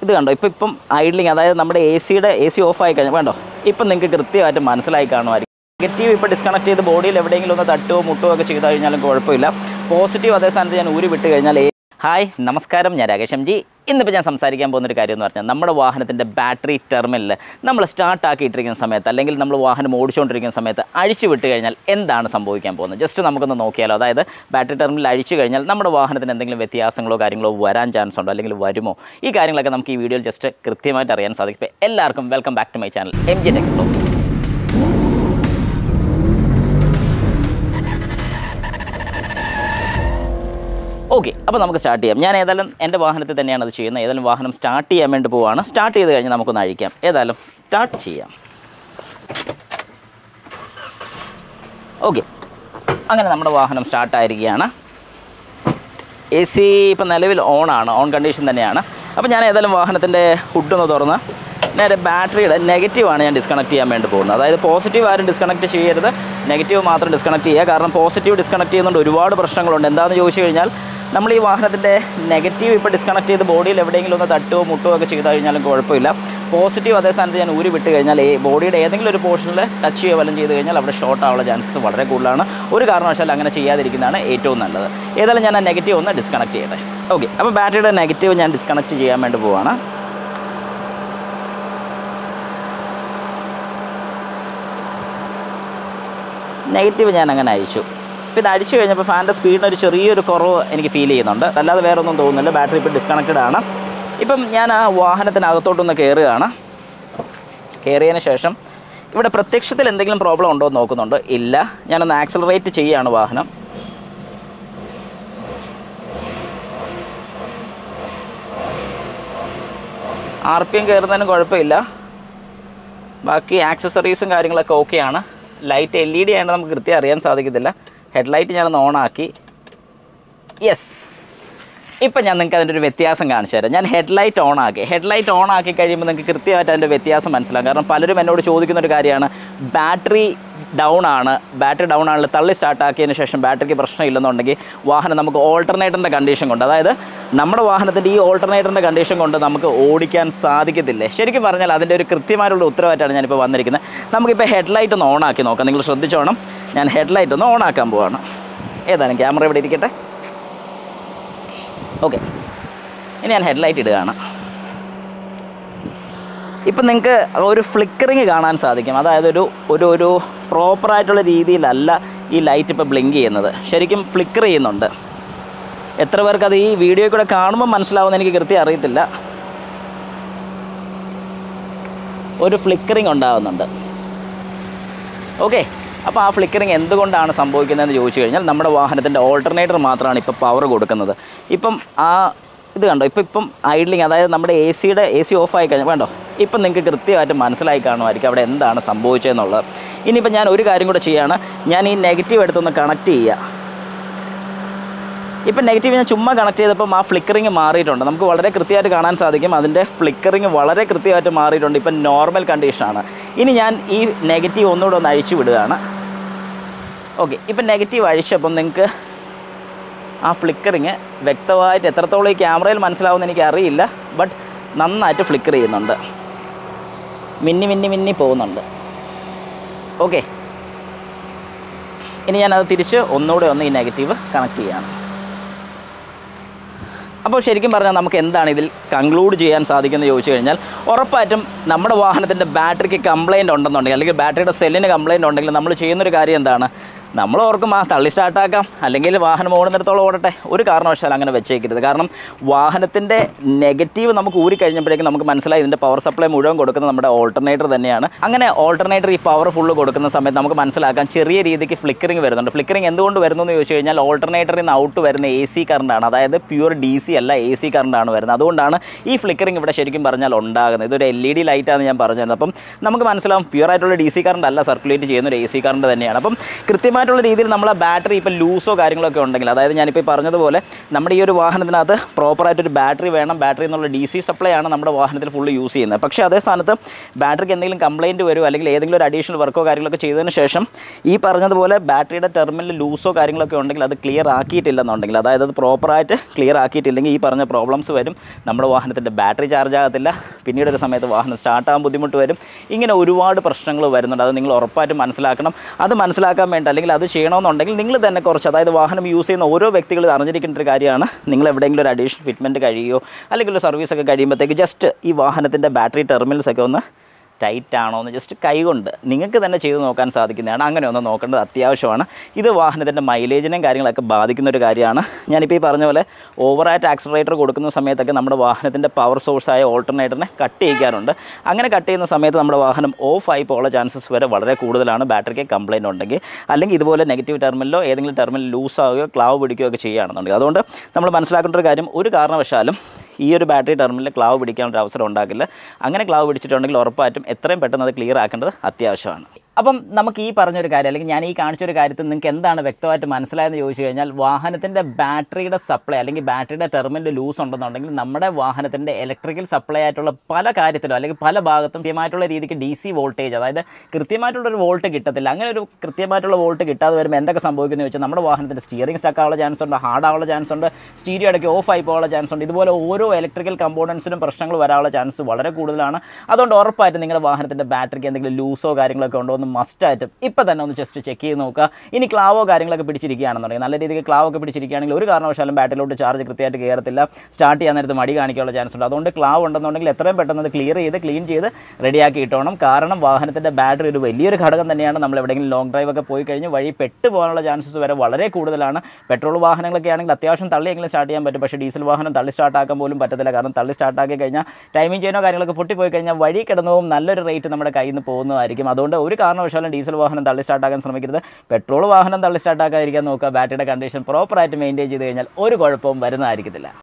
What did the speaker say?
ഇത് കണ്ടോ ഇപ്പോൾ ഇപ്പം ഐഡ്ലിങ് അതായത് നമ്മുടെ എ സിയുടെ എ സി ഓഫ് ആയി കഴിഞ്ഞാൽ വേണ്ടോ ഇപ്പം നിങ്ങൾക്ക് കൃത്യമായിട്ട് മനസ്സിലായി കാണുമായിരിക്കും നെഗറ്റീവ് ഇപ്പോൾ ഡിസ്കണക്ട് ചെയ്ത് ബോഡിയിൽ എവിടെയെങ്കിലും ഒന്ന് തട്ടുകയോ മുട്ടുകയോ ഒക്കെ ചെയ്ത് കഴിഞ്ഞാലും കുഴപ്പമില്ല പോസിറ്റീവ് അതേ സ്ഥാനത്ത് ഞാൻ ഊരി വിട്ട് കഴിഞ്ഞാൽ ഏ- ഹായ് നമസ്കാരം ഞാൻ രാകേഷ് എം ജി ഇന്നിപ്പോൾ ഞാൻ സംസാരിക്കാൻ പോകുന്ന ഒരു കാര്യം എന്ന് പറഞ്ഞാൽ നമ്മുടെ വാഹനത്തിൻ്റെ ബാറ്ററി ടെർമിനൽ നമ്മൾ സ്റ്റാർട്ട് ആക്കിയിട്ടിരിക്കുന്ന സമയത്ത് അല്ലെങ്കിൽ നമ്മൾ വാഹനം ഓടിച്ചുകൊണ്ടിരിക്കുന്ന സമയത്ത് അഴിച്ചു വിട്ട് കഴിഞ്ഞാൽ എന്താണ് സംഭവിക്കാൻ പോകുന്നത് ജസ്റ്റ് നമുക്കൊന്ന് നോക്കിയാലോ അതായത് ബാറ്ററി ടെർമിനൽ അഴിച്ചു കഴിഞ്ഞാൽ നമ്മുടെ വാഹനത്തിന് എന്തെങ്കിലും വ്യത്യാസങ്ങളോ കാര്യങ്ങളോ വരാൻ ചാൻസ് ഉണ്ടോ അല്ലെങ്കിൽ വരുമോ ഈ കാര്യങ്ങളൊക്കെ നമുക്ക് ഈ വീഡിയോയിൽ ജസ്റ്റ് കൃത്യമായിട്ട് അറിയാൻ സാധിക്കും ഇപ്പോൾ എല്ലാവർക്കും welcome back to my channel M G explore okay അപ്പോൾ നമുക്ക് സ്റ്റാർട്ട് ചെയ്യാം ഞാൻ ഏതായാലും എൻ്റെ വാഹനത്തിൽ തന്നെയാണ് അത് ചെയ്യുന്നത് ഏതായാലും വാഹനം സ്റ്റാർട്ട് ചെയ്യാൻ വേണ്ടി പോവുകയാണ് സ്റ്റാർട്ട് ചെയ്ത് കഴിഞ്ഞ് നമുക്കൊന്ന് അഴിക്കാം ഏതായാലും സ്റ്റാർട്ട് ചെയ്യാം ഓക്കെ അങ്ങനെ നമ്മുടെ വാഹനം സ്റ്റാർട്ടായിരിക്കുകയാണ് എ സി ഇപ്പം നിലവിൽ ഓണാണ് ഓൺ കണ്ടീഷൻ തന്നെയാണ് അപ്പോൾ ഞാൻ ഏതായാലും വാഹനത്തിൻ്റെ ഹുഡൊന്ന് തുറന്ന് നേരെ ബാറ്ററിയുടെ നെഗറ്റീവാണ് ഞാൻ ഡിസ്കണക്ട് ചെയ്യാൻ വേണ്ടി പോകുന്നത് അതായത് പോസിറ്റീവ് ആരും ഡിസ്കണക്ട് ചെയ്യരുത് നെഗറ്റീവ് മാത്രം ഡിസ്കണക്ട് ചെയ്യുക കാരണം പോസിറ്റീവ് ഡിസ്കണക്ട് ചെയ്യുന്നതുകൊണ്ട് ഒരുപാട് പ്രശ്നങ്ങളുണ്ട് എന്താണെന്ന് ചോദിച്ചു കഴിഞ്ഞാൽ നമ്മൾ ഈ വാഹനത്തിൻ്റെ നെഗറ്റീവ് ഇപ്പോൾ ഡിസ്കണക്ട് ചെയ്ത് ബോഡിയിൽ എവിടെയെങ്കിലും ഒന്ന് തട്ടുകയോ മുട്ടുകയോ ഒക്കെ ചെയ്ത് കഴിഞ്ഞാലും കുഴപ്പമില്ല പോസിറ്റീവ് അതേ സ്ഥാനത്ത് ഞാൻ ഊരി വിട്ട് കഴിഞ്ഞാൽ ഈ ബോഡിയുടെ ഏതെങ്കിലും ഒരു പോർഷനിൽ ടച്ച് ചെയ്യുക വല്ലതും ചെയ്ത് കഴിഞ്ഞാൽ അവിടെ ഷോർട്ട് ആവാനുള്ള ചാൻസസ് വളരെ കൂടുതലാണ് ഒരു കാരണവശാലും അങ്ങനെ ചെയ്യാതിരിക്കുന്നതാണ് ഏറ്റവും നല്ലത് ഏതായാലും ഞാൻ ആ നെഗറ്റീവ് ഒന്ന് ഡിസ്കണക്ട് ചെയ്യട്ടെ ഓക്കെ അപ്പോൾ ബാറ്ററിയുടെ നെഗറ്റീവ് ഞാൻ ഡിസ്കണക്ട് ചെയ്യാൻ വേണ്ടി പോവാണ് നെഗറ്റീവ് ഞാൻ അങ്ങനെ അയച്ചു അപ്പോൾ ഇത് അടിച്ചു കഴിഞ്ഞപ്പോൾ ഫാൻ്റെ സ്പീഡിന് ഒരു ചെറിയൊരു കുറവ് എനിക്ക് ഫീൽ ചെയ്യുന്നുണ്ട് അല്ലാതെ വേറെ ഒന്നും തോന്നുന്നില്ല ബാറ്ററി ഇപ്പോൾ ഡിസ്കണക്റ്റഡ് ആണ് ഇപ്പം ഞാൻ ആ വാഹനത്തിനകത്തോട്ടൊന്ന് കയറുകയാണ് കയറിയതിന് ശേഷം ഇവിടെ പ്രത്യക്ഷത്തിൽ എന്തെങ്കിലും പ്രോബ്ലം ഉണ്ടോ എന്ന് നോക്കുന്നുണ്ട് ഇല്ല ഞാനൊന്ന് ആക്സലറേറ്റ് ചെയ്യുകയാണ് വാഹനം ആർ പി എം കയറുന്നതിനും കുഴപ്പമില്ല ബാക്കി ആക്സസറീസും കാര്യങ്ങളൊക്കെ ഓക്കെയാണ് ലൈറ്റ് എൽ ഇ ഡി ആയതുകൊണ്ട് നമുക്ക് കൃത്യം അറിയാൻ സാധിക്കത്തില്ല ഹെഡ്ലൈറ്റ് ഞാനൊന്ന് ഓണാക്കി യെസ് ഇപ്പം ഞാൻ നിങ്ങൾക്ക് അതിൻ്റെ ഒരു വ്യത്യാസം കാണിച്ചു തരാം ഞാൻ ഹെഡ്ലൈറ്റ് ഓൺ ആക്കി ഹെഡ്ലൈറ്റ് ഓൺ ആക്കി കഴിയുമ്പോൾ നിങ്ങൾക്ക് കൃത്യമായിട്ട് അതിൻ്റെ വ്യത്യാസം മനസ്സിലാകും കാരണം പലരും എന്നോട് ചോദിക്കുന്ന ഒരു കാര്യമാണ് ബാറ്ററി ഡൗൺ ആണ് ബാറ്ററി ഡൗൺ ആണെങ്കിൽ തള്ളി സ്റ്റാർട്ട് ആക്കിയതിന് ശേഷം ബാറ്ററിക്ക് പ്രശ്നമില്ലെന്നുണ്ടെങ്കിൽ വാഹനം നമുക്ക് ഓൾട്ടർനേറ്ററിൻ്റെ കണ്ടീഷൻ കൊണ്ട് അതായത് നമ്മുടെ വാഹനത്തിൻ്റെ ഈ ഓൾട്ടർനേറ്ററിൻ്റെ കണ്ടീഷൻ കൊണ്ട് നമുക്ക് ഓടിക്കാൻ സാധിക്കത്തില്ലേ ശരിക്കും പറഞ്ഞാൽ അതിൻ്റെ ഒരു കൃത്യമായിട്ടുള്ള ഉത്തരവായിട്ടാണ് ഞാനിപ്പോൾ വന്നിരിക്കുന്നത് നമുക്കിപ്പോൾ ഹെഡ്ലൈറ്റ് ഒന്ന് ഓൺ ആക്കി നോക്കാം നിങ്ങൾ ശ്രദ്ധിച്ചോണം ഞാൻ ഹെഡ്ലൈറ്റ് ഒന്ന് ഓൺ ആക്കാൻ പോവാണ് ഏതാണ് ക്യാമറ ഇവിടെ ഇരിക്കട്ടെ ഓക്കെ ഇനി ഞാൻ ഹെഡ്ലൈറ്റ് ഇടുകയാണ് ഇപ്പം നിങ്ങൾക്ക് ഒരു ഫ്ലിക്കറിങ് കാണാൻ സാധിക്കും അതായത് ഒരു ഒരു ഒരു പ്രോപ്പറായിട്ടുള്ള രീതിയിലല്ല ഈ ലൈറ്റ് ഇപ്പോൾ ബ്ലിങ്ക് ചെയ്യുന്നത് ശരിക്കും ഫ്ലിക്കർ ചെയ്യുന്നുണ്ട് എത്ര പേർക്ക് അത് ഈ വീഡിയോ കൂടെ കാണുമ്പോൾ മനസ്സിലാവുമെന്ന് എനിക്ക് കൃത്യം അറിയത്തില്ല ഒരു ഫ്ലിക്കറിങ് ഉണ്ടാകുന്നുണ്ട് ഓക്കെ അപ്പോൾ ആ ഫ്ലിക്കറിങ് എന്തുകൊണ്ടാണ് സംഭവിക്കുന്നതെന്ന് ചോദിച്ചു കഴിഞ്ഞാൽ നമ്മുടെ വാഹനത്തിൻ്റെ ഓൾട്ടർനേറ്റർ മാത്രമാണ് ഇപ്പോൾ പവർ കൊടുക്കുന്നത് ഇപ്പം ആ ഇത് കണ്ടോ ഇപ്പോൾ ഇപ്പം ഐഡ്ലിങ് അതായത് നമ്മുടെ എ സിയുടെ എ സി ഓഫ് ആയി കഴിഞ്ഞാൽ വേണ്ടോ ഇപ്പം നിങ്ങൾക്ക് കൃത്യമായിട്ട് മനസ്സിലായി കാണുമായിരിക്കും അവിടെ എന്താണ് സംഭവിച്ചതെന്നുള്ളത് ഇനിയിപ്പോൾ ഞാൻ ഒരു കാര്യം കൂടെ ചെയ്യുകയാണ് ഞാൻ ഈ നെഗറ്റീവ് എടുത്തൊന്ന് കണക്ട് ചെയ്യുക ഇപ്പം നെഗറ്റീവ് ഞാൻ ചുമ്മാ കണക്ട് ചെയ്തപ്പം ആ ഫ്ലിക്കറിങ് മാറിയിട്ടുണ്ട് നമുക്ക് വളരെ കൃത്യമായിട്ട് കാണാൻ സാധിക്കും അതിൻ്റെ ഫ്ലിക്കറിങ് വളരെ കൃത്യമായിട്ട് മാറിയിട്ടുണ്ട് ഇപ്പം നോർമൽ കണ്ടീഷനാണ് ഇനി ഞാൻ ഈ നെഗറ്റീവ് ഒന്നുകൂടെ ഒന്ന് അഴിച്ചു വിടുകയാണ് ഓക്കെ ഇപ്പം നെഗറ്റീവ് അഴിച്ചപ്പം നിങ്ങൾക്ക് ആ ഫ്ലിക്കറിങ് വ്യക്തമായിട്ട് എത്രത്തോളം ഈ ക്യാമറയിൽ മനസ്സിലാവുമെന്ന് എനിക്ക് അറിയില്ല ബട്ട് നന്നായിട്ട് ഫ്ലിക്കർ ചെയ്യുന്നുണ്ട് മിന്നി മിന്നി മിന്നി പോകുന്നുണ്ട് ഓക്കെ ഇനി ഞാനത് തിരിച്ച് ഒന്നുകൂടെ ഒന്ന് ഈ നെഗറ്റീവ് കണക്ട് ചെയ്യാണ് അപ്പോൾ ശരിക്കും പറഞ്ഞാൽ നമുക്ക് എന്താണ് ഇതിൽ കൺക്ലൂഡ് ചെയ്യാൻ സാധിക്കുന്നത് ചോദിച്ചു കഴിഞ്ഞാൽ ഉറപ്പായിട്ടും നമ്മുടെ വാഹനത്തിൻ്റെ ബാറ്ററിക്ക് കംപ്ലയിൻ്റ് ഉണ്ടെന്നുണ്ടെങ്കിൽ അല്ലെങ്കിൽ ബാറ്ററിയുടെ സെല്ലിന് കംപ്ലയിൻ്റ് ഉണ്ടെങ്കിൽ നമ്മൾ ചെയ്യുന്നൊരു കാര്യം എന്താണ് നമ്മൾ ഓർക്കും ആ തള്ളി സ്റ്റാർട്ടാക്കാം അല്ലെങ്കിൽ വാഹനം ഓടുന്നിടത്തോളം ഓടട്ടെ ഒരു കാരണവശാലും അങ്ങനെ വെച്ചേക്കരുത് കാരണം വാഹനത്തിൻ്റെ നെഗറ്റീവ് നമുക്ക് ഊരി കഴിഞ്ഞപ്പോഴേക്കും നമുക്ക് മനസ്സിലായി ഇതിൻ്റെ പവർ സപ്ലൈ മുഴുവൻ കൊടുക്കുന്നത് നമ്മുടെ ഓൾട്ടർനേറ്റർ തന്നെയാണ് അങ്ങനെ ഓൾട്ടർനേറ്റർ ഈ പവർ ഫുള്ള് കൊടുക്കുന്ന സമയത്ത് നമുക്ക് മനസ്സിലാക്കാൻ ചെറിയ രീതിക്ക് ഫ്ലിക്കറിങ് വരുന്നുണ്ട് ഫ്ലിക്കറിങ് എന്തുകൊണ്ട് വരുന്നു എന്ന് ചോദിച്ചു കഴിഞ്ഞാൽ ഓൾട്ടർനേറ്ററിൽ നിന്ന് ഔട്ട് വരുന്ന എ സി കറണ്ടാണ് അതായത് പ്യൂർ ഡി സി അല്ല എ സി കറണ്ടാണ് വരുന്നത് അതുകൊണ്ടാണ് ഈ ഫ്ലിക്കറിങ് ഇവിടെ ശരിക്കും പറഞ്ഞാൽ ഉണ്ടാകുന്നത് ഇതൊരു എൽ ഇ ഡി ലൈറ്റാണ് ഞാൻ പറഞ്ഞത് അപ്പം നമുക്ക് മനസ്സിലാവും പ്യൂർ ആയിട്ടുള്ള ഡി സി കറണ്ട് അല്ല സർക്കുലേറ്റ് ചെയ്യുന്ന ഒരു എ സി കറണ്ട് തന്നെയാണ് അപ്പം കൃത്യമായിട്ട് കൃത്യമായിട്ടുള്ള രീതിയിൽ നമ്മൾ ബാറ്ററി ഇപ്പോൾ ലൂസോ കാര്യങ്ങളൊക്കെ ഉണ്ടെങ്കിൽ അതായത് ഞാനിപ്പോൾ ഈ പറഞ്ഞതുപോലെ നമ്മുടെ ഈ ഒരു വാഹനത്തിനകത്ത് പ്രോപ്പറായിട്ടൊരു ബാറ്ററി വേണം ബാറ്ററി എന്നുള്ള ഡി സി സപ്ലൈ ആണ് നമ്മുടെ വാഹനത്തിൽ ഫുള്ള് യൂസ് ചെയ്യുന്നത് പക്ഷേ അതേ സ്ഥാനത്ത് ബാറ്ററിക്ക് എന്തെങ്കിലും കംപ്ലയിൻറ്റ് വരുമോ അല്ലെങ്കിൽ ഏതെങ്കിലും ഒരു അഡീഷണൽ വർക്കോ കാര്യങ്ങളൊക്കെ ചെയ്തതിന് ശേഷം ഈ പറഞ്ഞതുപോലെ ബാറ്ററിയുടെ ടെർമിനൽ ലൂസോ കാര്യങ്ങളൊക്കെ ഉണ്ടെങ്കിൽ അത് ക്ലിയർ ആക്കിയിട്ടില്ലെന്നുണ്ടെങ്കിൽ അതായത് അത് പ്രോപ്പറായിട്ട് ക്ലിയർ ആക്കിയിട്ടില്ലെങ്കിൽ ഈ പറഞ്ഞ പ്രോബ്ലംസ് വരും നമ്മുടെ വാഹനത്തിൻ്റെ ബാറ്ററി ചാർജ് ആകത്തില്ല പിന്നീട് ഒരു സമയത്ത് വാഹനം സ്റ്റാർട്ടാകാൻ ബുദ്ധിമുട്ട് വരും ഇങ്ങനെ ഒരുപാട് പ്രശ്നങ്ങൾ വരുന്നുണ്ട് അത് നിങ്ങൾ ഉറപ്പായിട്ടും മനസ്സിലാക്കണം അത് മനസ്സിലാക്കാൻ വേണ്ടി അല്ലെങ്കിൽ അത് ചെയ്യണമെന്നുണ്ടെങ്കിൽ നിങ്ങൾ തന്നെ കുറച്ച് അതായത് വാഹനം യൂസ് ചെയ്യുന്ന ഓരോ വ്യക്തികളും അറിഞ്ഞിരിക്കേണ്ട ഒരു കാര്യമാണ് നിങ്ങൾ എവിടെയെങ്കിലും ഒരു അഡീഷണൽ ഫിറ്റ്മെൻറ്റ് കഴിയുമോ അല്ലെങ്കിൽ ഒരു സർവീസ് ഒക്കെ കഴിയുമ്പോഴത്തേക്ക് ജസ്റ്റ് ഈ വാഹനത്തിൻ്റെ ബാറ്ററി ടെർമിനൽസ് ഒക്കെ ഒന്ന് ടൈറ്റ് ആണോ എന്ന് ജസ്റ്റ് കൈകൊണ്ട് നിങ്ങൾക്ക് തന്നെ ചെയ്ത് നോക്കാൻ സാധിക്കുന്നതാണ് അങ്ങനെ ഒന്ന് നോക്കേണ്ടത് അത്യാവശ്യമാണ് ഇത് വാഹനത്തിൻ്റെ മൈലേജിനെയും കാര്യങ്ങളൊക്കെ ബാധിക്കുന്ന ഒരു കാര്യമാണ് ഞാനിപ്പോൾ ഈ പറഞ്ഞ പോലെ ഓവറായിട്ട് ആക്സിലറേറ്റർ കൊടുക്കുന്ന സമയത്തൊക്കെ നമ്മുടെ വാഹനത്തിൻ്റെ പവർ സോഴ്സായ ഓൾട്ടർനേറ്ററിനെ കട്ട് ചെയ്യിക്കാറുണ്ട് അങ്ങനെ കട്ട് ചെയ്യുന്ന സമയത്ത് നമ്മുടെ വാഹനം ഓഫ് ആയി പോകാനുള്ള ചാൻസസ് വരെ വളരെ കൂടുതലാണ് ബാറ്ററിക്ക് കംപ്ലയിൻ്റ് ഉണ്ടെങ്കിൽ അല്ലെങ്കിൽ ഇതുപോലെ നെഗറ്റീവ് ടെർമിനലോ ഏതെങ്കിലും ടെർമിനൽ ലൂസ് ആവുകയോ ക്ലാവ് പിടിക്കുകയോ ഒക്കെ ചെയ്യുകയാണെന്നുണ്ടെങ്കിൽ അതുകൊണ്ട് നമ്മൾ മനസ്സിലാക്കേണ്ട ഒരു കാര്യം ഒരു കാരണവശാലും ഈ ഒരു ബാറ്ററി ടെർമിനലിൽ ക്ലാവ് പിടിക്കാനൊരു അവസരം ഉണ്ടാക്കില്ല അങ്ങനെ ക്ലാവ് പിടിച്ചിട്ടുണ്ടെങ്കിൽ ഉറപ്പായിട്ടും എത്രയും പെട്ടെന്ന് അത് ക്ലിയർ ആക്കേണ്ടത് അത്യാവശ്യമാണ് അപ്പം നമുക്ക് ഈ പറഞ്ഞൊരു കാര്യം അല്ലെങ്കിൽ ഞാൻ ഈ കാണിച്ചൊരു കാര്യത്തിൽ നിങ്ങൾക്ക് എന്താണ് വ്യക്തമായിട്ട് മനസ്സിലായെന്ന് ചോദിച്ചു കഴിഞ്ഞാൽ വാഹനത്തിൻ്റെ ബാറ്ററിയുടെ സപ്ലൈ അല്ലെങ്കിൽ ബാറ്ററിയുടെ ടെർമിനൽ ലൂസ് ഉണ്ടെന്നുണ്ടെങ്കിൽ നമ്മുടെ വാഹനത്തിൻ്റെ ഇലക്ട്രിക്കൽ സപ്ലൈ ആയിട്ടുള്ള പല കാര്യത്തിലും അല്ലെങ്കിൽ പല ഭാഗത്തും കൃത്യമായിട്ടുള്ള രീതിക്ക് ഡി സി വോൾട്ടേജ് അതായത് കൃത്യമായിട്ടുള്ള ഒരു വോൾട്ട് കിട്ടത്തില്ല അങ്ങനെ ഒരു കൃത്യമായിട്ടുള്ള വോൾട്ട് കിട്ടാതെ വരുമ്പോൾ എന്തൊക്കെ സംഭവിക്കുന്നത് വെച്ചാൽ നമ്മുടെ വാഹനത്തിൻ്റെ സ്റ്റിയറിംഗ് സ്റ്റക്ക് ആവാനുള്ള ചാൻസ് ഉണ്ട് ഹാർഡ് ആവാനുള്ള ചാൻസ് ഉണ്ട് സ്റ്റീരിയോ ഇടയ്ക്ക് ഓഫ് ആയി പോകാനുള്ള ചാൻസ് ഉണ്ട് ഇതുപോലെ ഓരോ ഇലക്ട്രിക്കൽ കമ്പോണൻസിനും പ്രശ്നങ്ങൾ വരാനുള്ള ചാൻസ് വളരെ കൂടുതലാണ് അതുകൊണ്ട് ഉറപ്പായിട്ടും നിങ്ങളുടെ വാഹനത്തിൻ്റെ ബാറ്ററിക്ക് എന്തെങ്കിലും ലൂസോ കാര്യങ്ങളൊക്കെ ഉണ്ടോ എന്ന് മസ്റ്റായിട്ടും ഇപ്പം തന്നെ ഒന്ന് ജസ്റ്റ് ചെക്ക് ചെയ്ത് നോക്കുക ഇനി ക്ലാവോ കാര്യങ്ങളൊക്കെ പിടിച്ചിരിക്കുകയാണെന്നുണ്ടെങ്കിൽ നല്ല രീതിക്ക് ക്ലാവ് ഒക്കെ പിടിച്ചിരിക്കുകയാണെങ്കിൽ ഒരു കാരണവശാലും ബാറ്ററിയിലോട്ട് ചാർജ് കൃത്യമായിട്ട് കയറത്തില്ല സ്റ്റാർട്ട് ചെയ്യാൻ നേരത്ത് മടി കാണിക്കാനുള്ള ചാൻസ് ഉണ്ട് അതുകൊണ്ട് ക്ലാവ് ഉണ്ടെന്നുണ്ടെങ്കിൽ എത്രയും പെട്ടെന്ന് അത് ക്ലിയർ ചെയ്ത് ക്ലീൻ ചെയ്ത് റെഡിയാക്കി ഇട്ടോണം കാരണം വാഹനത്തിൻ്റെ ബാറ്ററി ഒരു വലിയൊരു ഘടകം തന്നെയാണ് നമ്മൾ എവിടെയെങ്കിലും ലോങ് ഡ്രൈവ് ഒക്കെ പോയി കഴിഞ്ഞ് വഴി പെട്ട് പോകാനുള്ള ചാൻസസ് വരെ വളരെ കൂടുതലാണ് പെട്രോൾ വാഹനങ്ങളൊക്കെ ആണെങ്കിൽ അത്യാവശ്യം തള്ളിയെങ്കിലും സ്റ്റാർട്ട് ചെയ്യാൻ പറ്റും പക്ഷേ ഡീസൽ വാഹനം തള്ളി സ്റ്റാർട്ടാക്കാൻ പോലും പറ്റത്തില്ല കാരണം തള്ളി സ്റ്റാർട്ടാക്കി കഴിഞ്ഞാൽ ടൈമിംഗ് ചെയിനോ കാര്യങ്ങളൊക്കെ പൊട്ടിപ്പോയി കഴിഞ്ഞാൽ വഴി കിടന്നു പോകും നല്ലൊരു റേറ്റ് നമ്മുടെ കയ്യിൽ നിന്ന് പോകുന്നതായിരിക്കും അതുകൊണ്ട് ഒരു കാരണവശാലും ഡീസൽ വാഹനം തള്ളി സ്റ്റാർട്ടാക്കാൻ ശ്രമിക്കരുത് പെട്രോൾ വാഹനം തള്ളി സ്റ്റാർട്ടാക്കാതിരിക്കാൻ നോക്കുക ബാറ്ററിയുടെ കണ്ടീഷൻ പ്രോപ്പറായിട്ട് മെയിൻറ്റെയിൻ ചെയ്ത് കഴിഞ്ഞാൽ ഒരു കുഴപ്പവും വരുന്നതായിരിക്കത്തില്ല